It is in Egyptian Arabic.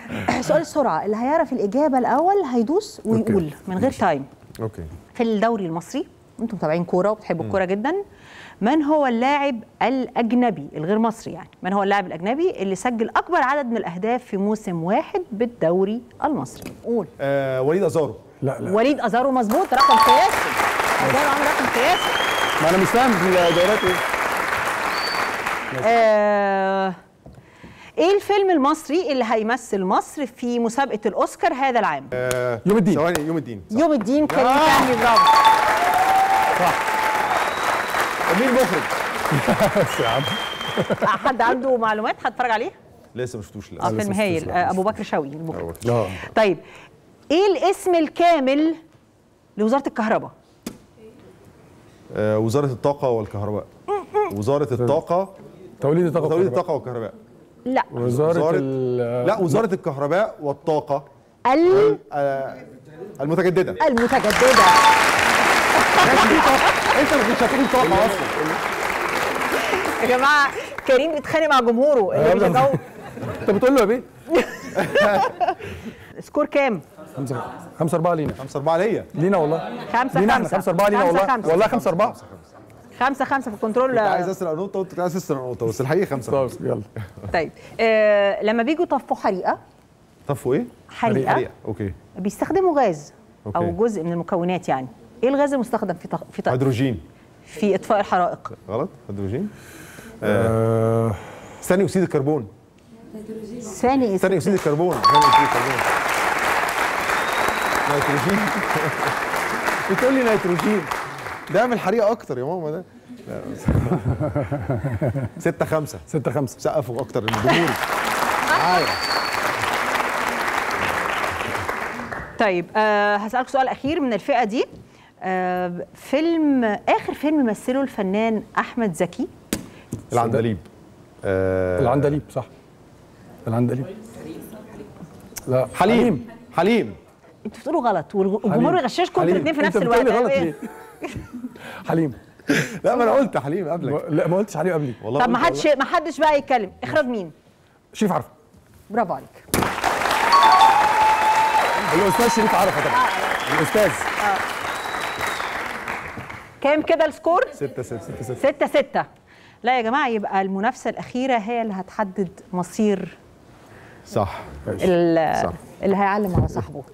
سؤال السرعه اللي هيعرف الاجابه الاول هيدوس ويقول من غير تايم اوكي في الدوري المصري انتم متابعين كوره وبتحبوا الكوره جدا من هو اللاعب الاجنبي الغير مصري يعني من هو اللاعب الاجنبي اللي سجل اكبر عدد من الاهداف في موسم واحد بالدوري المصري قول آه وليد ازارو لا لا وليد ازارو مظبوط رقم قياسي ازارو عامل رقم قياسي ما انا مش فاهم في الدورات ايه آه ايه الفيلم المصري اللي هيمثل مصر في مسابقه الاوسكار هذا العام آه يوم الدين. ثواني يوم الدين صح. يوم الدين كريم آه. فهمي برافو مين المخرج؟ بس يا عم حد عنده معلومات هتفرج عليه لسه ما شفتوش اه لسه فيلم لسه هايل لسه آه، ابو بكر شوقي المخرج اه طيب ايه الاسم الكامل لوزاره الكهرباء آه وزاره الطاقه والكهرباء وزاره الطاقه توليد الطاقه توليد والكهرباء. الطاقه والكهرباء لا وزاره وزارة- ال لا وزاره الكهرباء والطاقه ال- آه المتجدده المتجدده انت ما كنتش هتقول طاقه اصلا يا جماعه كريم بيتخانق مع جمهوره اللي بيشجعوه انت بتقول له يا بيه سكور كام؟ خمسة خمسة أربعة لينا 5 4 ليا لينا والله خمسة لينا احنا خمسة. خمسة أربعة لينا خمسة والله خمسة. والله خمسة أربعة خمسة خمسة في الكنترول كنت عايز اسرق نقطه وانت كنت عايز تسرق نقطه بس الحقيقه خمسه طب يلا طيب آه لما بيجوا يطفوا حريقه طفوا ايه؟ حريقه حريقه اوكي بيستخدموا غاز أوكي. او جزء من المكونات يعني ايه الغاز المستخدم في تخ... في تخ... هيدروجين في اطفاء الحرائق غلط هيدروجين آه، ثاني اكسيد الكربون ثاني ثاني اكسيد الكربون ثاني اكسيد الكربون نيتروجين بتقول لي نيتروجين ده اعمل حريقه اكتر يا ماما ده لا، بس- ستة خمسة ستة خمسة سقفوا اكتر الجمهور معايا طيب آه هسألك سؤال أخير من الفئة دي آه فيلم آخر فيلم مثله الفنان أحمد زكي العندليب آه، العندليب صح العندليب لا حليم حليم أنتوا بتقولوا غلط والجمهور حليم. يغششكم انتوا حليم. الاثنين في أنت نفس بتقولي الوقت غلط إيه؟ ليه؟ حليم لا ما انا قلت حليم قبلك لا ما قلتش حليم قبلي والله طب ما قلت حدش ما حدش بقى يتكلم إخراج مين؟ شريف عرفة برافو عليك الأستاذ شريف عرفة طبعا الأستاذ كام كده السكور؟ ستة ستة ستة ستة ستة ستة لا يا جماعة يبقى المنافسة الأخيرة هي اللي هتحدد مصير صح ال- صح. اللي هيعلم على صاحبه